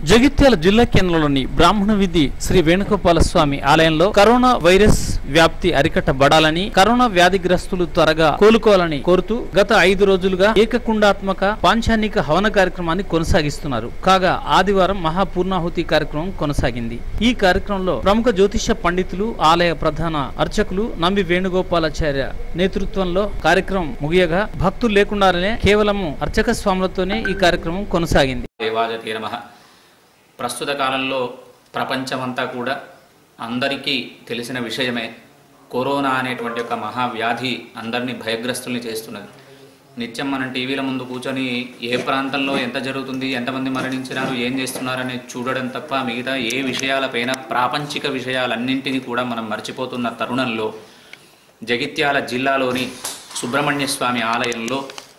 జగిత్యాల జిల్లా కేంద్రంలోని బ్రాహ్మణ విధి శ్రీ వేణుగోపాల స్వామి ఆలయంలో కరోనా వైరస్ వ్యాప్తి అరికట్టబడాలని కరోనా వ్యాధిగ్రస్తులు త్వరగా కోలుకోవాలని కోరుతూ గత ఐదు రోజులుగా ఏకకుండాత్మక పాంచానిక హవన కార్యక్రమాన్ని కొనసాగిస్తున్నారు కాగా ఆదివారం మహాపూర్ణాహుతి కార్యక్రమం కొనసాగింది ఈ కార్యక్రమంలో ప్రముఖ జ్యోతిష పండితులు ఆలయ ప్రధాన అర్చకులు నంబి వేణుగోపాలాచార్య నేతృత్వంలో కార్యక్రమం ముగియగా భక్తులు లేకుండానే కేవలం అర్చక స్వాములతోనే ఈ కార్యక్రమం కొనసాగింది దేవాజతే నమ ప్రస్తుత కాలంలో ప్రపంచమంతా కూడా అందరికీ తెలిసిన విషయమే కరోనా అనేటువంటి ఒక మహావ్యాధి అందరినీ భయగ్రస్తుల్ని చేస్తున్నది నిత్యం మనం టీవీల ముందు కూర్చొని ఏ ప్రాంతంలో ఎంత జరుగుతుంది ఎంతమంది మరణించినారు ఏం చేస్తున్నారని చూడడం తప్ప మిగతా ఏ విషయాలపైన ప్రాపంచిక విషయాలన్నింటినీ కూడా మనం మర్చిపోతున్న తరుణంలో జగిత్యాల జిల్లాలోని సుబ్రహ్మణ్య స్వామి ఆలయంలో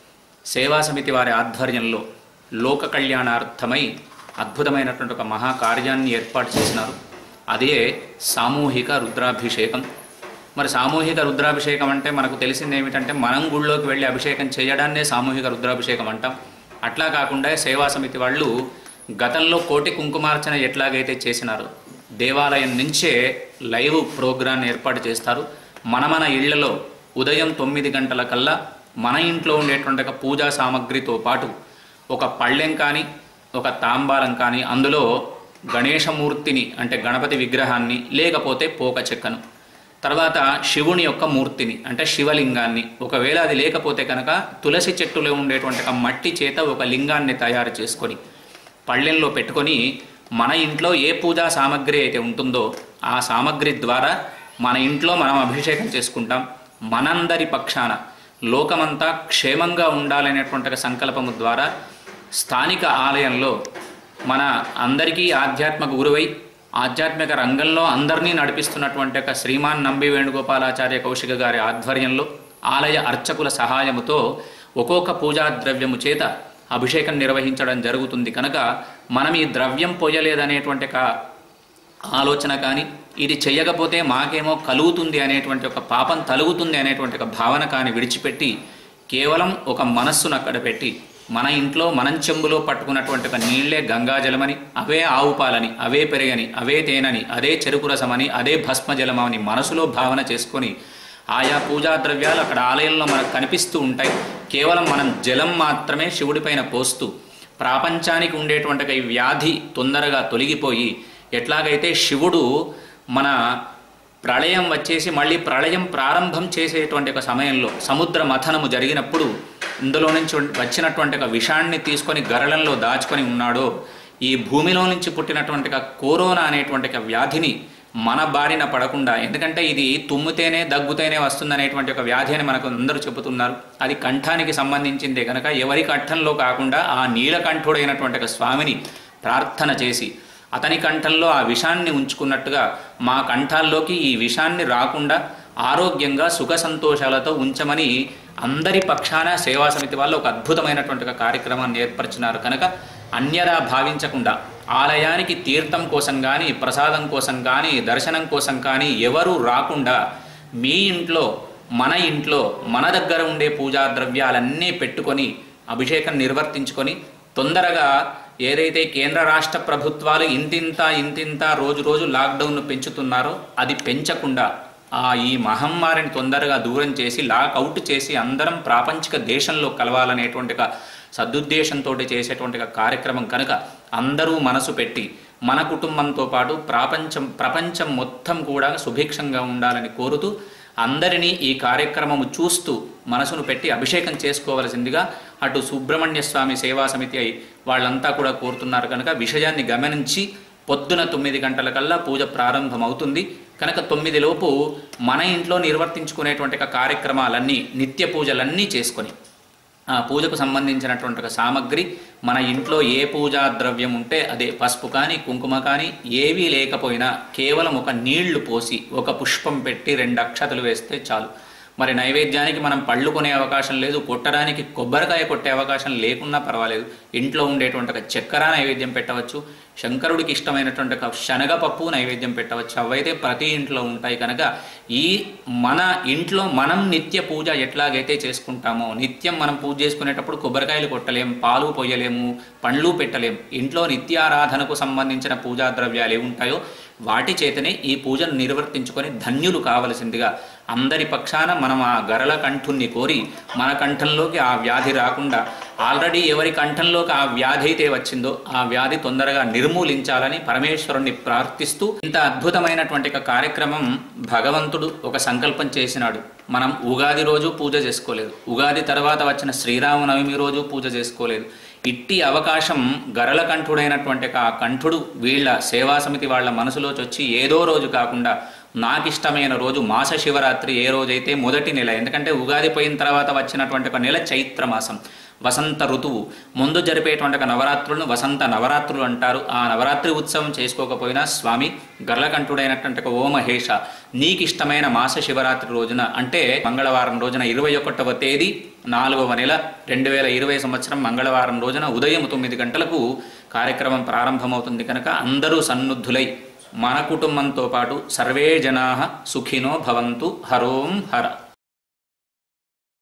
సేవా సమితి వారి ఆధ్వర్యంలో లోక కళ్యాణార్థమై అద్భుతమైనటువంటి ఒక మహాకార్యాన్ని ఏర్పాటు చేసినారు అదే సామూహిక రుద్రాభిషేకం మరి సామూహిక రుద్రాభిషేకం అంటే మనకు తెలిసింది ఏమిటంటే మనం గుళ్ళోకి వెళ్ళి అభిషేకం చేయడాన్నే సామూహిక రుద్రాభిషేకం అంటాం అట్లా కాకుండా సేవా సమితి వాళ్ళు గతంలో కోటి కుంకుమార్చన ఎట్లాగైతే చేసినారు దేవాలయం నుంచే లైవ్ ప్రోగ్రాం ఏర్పాటు చేస్తారు మన మన ఇళ్లలో ఉదయం తొమ్మిది గంటల కల్లా మన ఇంట్లో ఉండేటువంటి ఒక పూజా సామగ్రితో పాటు ఒక పళ్ళెం కానీ ఒక తాంబాలం కానీ అందులో గణేశమూర్తిని అంటే గణపతి విగ్రహాన్ని లేకపోతే పోక చెక్కను తర్వాత శివుని యొక్క మూర్తిని అంటే శివలింగాన్ని ఒకవేళ అది లేకపోతే కనుక తులసి చెట్టులో ఉండేటువంటి ఒక మట్టి చేత ఒక లింగాన్ని తయారు చేసుకొని పళ్ళెంలో పెట్టుకొని మన ఇంట్లో ఏ పూజా సామగ్రి అయితే ఉంటుందో ఆ సామగ్రి ద్వారా మన ఇంట్లో మనం అభిషేకం చేసుకుంటాం మనందరి పక్షాన లోకమంతా క్షేమంగా ఉండాలనేటువంటి ఒక సంకల్పము ద్వారా స్థానిక ఆలయంలో మన అందరికీ ఆధ్యాత్మిక గురువై ఆధ్యాత్మిక రంగంలో అందరినీ నడిపిస్తున్నటువంటి ఒక శ్రీమాన్ నంబి వేణుగోపాలాచార్య కౌశిక గారి ఆధ్వర్యంలో ఆలయ అర్చకుల సహాయముతో ఒక్కొక్క పూజా ద్రవ్యము చేత అభిషేకం నిర్వహించడం జరుగుతుంది కనుక మనం ఈ ద్రవ్యం పోయలేదనేటువంటి ఒక ఆలోచన కానీ ఇది చెయ్యకపోతే మాకేమో కలుగుతుంది అనేటువంటి ఒక పాపం తలుగుతుంది అనేటువంటి ఒక భావన కానీ విడిచిపెట్టి కేవలం ఒక మనస్సును అక్కడ పెట్టి మన ఇంట్లో మనం చెంబులో పట్టుకున్నటువంటి ఒక నీళ్లే గంగాజలమని అవే ఆవు పాలని అవే పెరగని అవే తేనని అదే చెరుకు రసమని అదే భస్మజలమని మనసులో భావన చేసుకొని ఆయా పూజా ద్రవ్యాలు అక్కడ ఆలయంలో మనకు కనిపిస్తూ ఉంటాయి కేవలం మనం జలం మాత్రమే శివుడిపైన పోస్తూ ప్రాపంచానికి ఉండేటువంటి ఒక ఈ వ్యాధి తొందరగా తొలగిపోయి ఎట్లాగైతే శివుడు మన ప్రళయం వచ్చేసి మళ్ళీ ప్రళయం ప్రారంభం చేసేటువంటి ఒక సమయంలో సముద్ర మథనము జరిగినప్పుడు ఇందులో నుంచి వచ్చినటువంటి ఒక విషాన్ని తీసుకొని గరళంలో దాచుకొని ఉన్నాడో ఈ భూమిలో నుంచి పుట్టినటువంటి ఒక కరోనా అనేటువంటి ఒక వ్యాధిని మన బారిన పడకుండా ఎందుకంటే ఇది తుమ్మితేనే దగ్గుతేనే వస్తుందనేటువంటి ఒక వ్యాధి అని మనకు అందరూ చెబుతున్నారు అది కంఠానికి సంబంధించిందే కనుక ఎవరి కంఠంలో కాకుండా ఆ నీలకంఠుడైనటువంటి ఒక స్వామిని ప్రార్థన చేసి అతని కంఠంలో ఆ విషాన్ని ఉంచుకున్నట్టుగా మా కంఠాల్లోకి ఈ విషాన్ని రాకుండా ఆరోగ్యంగా సుఖ సంతోషాలతో ఉంచమని అందరి పక్షాన సేవా సమితి వాళ్ళు ఒక అద్భుతమైనటువంటి ఒక కార్యక్రమాన్ని ఏర్పరిచినారు కనుక అన్యదా భావించకుండా ఆలయానికి తీర్థం కోసం కానీ ప్రసాదం కోసం కానీ దర్శనం కోసం కానీ ఎవరు రాకుండా మీ ఇంట్లో మన ఇంట్లో మన దగ్గర ఉండే పూజా ద్రవ్యాలన్నీ పెట్టుకొని అభిషేకం నిర్వర్తించుకొని తొందరగా ఏదైతే కేంద్ర రాష్ట్ర ప్రభుత్వాలు ఇంతింత ఇంతింత రోజు రోజు లాక్డౌన్ పెంచుతున్నారో అది పెంచకుండా ఆ ఈ మహమ్మారిని తొందరగా దూరం చేసి లాక్అవుట్ చేసి అందరం ప్రాపంచిక దేశంలో కలవాలనేటువంటి ఒక సదుద్దేశంతో చేసేటువంటి ఒక కార్యక్రమం కనుక అందరూ మనసు పెట్టి మన కుటుంబంతో పాటు ప్రాపంచం ప్రపంచం మొత్తం కూడా సుభిక్షంగా ఉండాలని కోరుతూ అందరినీ ఈ కార్యక్రమము చూస్తూ మనసును పెట్టి అభిషేకం చేసుకోవలసిందిగా అటు సుబ్రహ్మణ్య స్వామి సేవా సమితి అయి వాళ్ళంతా కూడా కోరుతున్నారు కనుక విషయాన్ని గమనించి పొద్దున తొమ్మిది గంటల కల్లా పూజ ప్రారంభమవుతుంది కనుక తొమ్మిది లోపు మన ఇంట్లో నిర్వర్తించుకునేటువంటి ఒక కార్యక్రమాలన్నీ నిత్య పూజలన్నీ చేసుకొని ఆ పూజకు సంబంధించినటువంటి ఒక సామగ్రి మన ఇంట్లో ఏ పూజా ద్రవ్యం ఉంటే అదే పసుపు కానీ కుంకుమ కానీ ఏవీ లేకపోయినా కేవలం ఒక నీళ్లు పోసి ఒక పుష్పం పెట్టి రెండు అక్షతలు వేస్తే చాలు మరి నైవేద్యానికి మనం పళ్ళు కొనే అవకాశం లేదు కొట్టడానికి కొబ్బరికాయ కొట్టే అవకాశం లేకున్నా పర్వాలేదు ఇంట్లో ఉండేటువంటి ఒక చక్కెర నైవేద్యం పెట్టవచ్చు శంకరుడికి ఇష్టమైనటువంటి ఒక శనగపప్పు నైవేద్యం పెట్టవచ్చు అవైతే ప్రతి ఇంట్లో ఉంటాయి కనుక ఈ మన ఇంట్లో మనం నిత్య పూజ ఎట్లాగైతే చేసుకుంటామో నిత్యం మనం పూజ చేసుకునేటప్పుడు కొబ్బరికాయలు కొట్టలేం పాలు పొయ్యలేము పండ్లు పెట్టలేం ఇంట్లో నిత్యారాధనకు సంబంధించిన పూజా ద్రవ్యాలు ఏవి ఉంటాయో వాటి చేతనే ఈ పూజను నిర్వర్తించుకొని ధన్యులు కావలసిందిగా అందరి పక్షాన మనం ఆ గరల కంఠుణ్ణి కోరి మన కంఠంలోకి ఆ వ్యాధి రాకుండా ఆల్రెడీ ఎవరి కంఠంలోకి ఆ వ్యాధి అయితే వచ్చిందో ఆ వ్యాధి తొందరగా నిర్మూలించాలని పరమేశ్వరుణ్ణి ప్రార్థిస్తూ ఇంత అద్భుతమైనటువంటి ఒక కార్యక్రమం భగవంతుడు ఒక సంకల్పం చేసినాడు మనం ఉగాది రోజు పూజ చేసుకోలేదు ఉగాది తర్వాత వచ్చిన శ్రీరామనవమి రోజు పూజ చేసుకోలేదు ఇట్టి అవకాశం గరల కంఠుడైనటువంటి ఆ కంఠుడు వీళ్ళ సేవా సమితి వాళ్ళ మనసులోకి వచ్చి ఏదో రోజు కాకుండా నాకిష్టమైన రోజు మాస శివరాత్రి ఏ రోజైతే మొదటి నెల ఎందుకంటే ఉగాది పోయిన తర్వాత వచ్చినటువంటి ఒక నెల చైత్ర మాసం వసంత ఋతువు ముందు జరిపేటువంటి ఒక నవరాత్రులను వసంత నవరాత్రులు అంటారు ఆ నవరాత్రి ఉత్సవం చేసుకోకపోయినా స్వామి గర్లకంఠుడైనటువంటి ఒక ఓ మహేష నీకు ఇష్టమైన మాస శివరాత్రి రోజున అంటే మంగళవారం రోజున ఇరవై ఒకటవ తేదీ నాలుగవ నెల రెండు వేల ఇరవై సంవత్సరం మంగళవారం రోజున ఉదయం తొమ్మిది గంటలకు కార్యక్రమం ప్రారంభమవుతుంది కనుక అందరూ సన్నుద్ధులై మన కుటుంబంతో పాటు సర్వే జనా సుఖినో భవంతు హరోం హర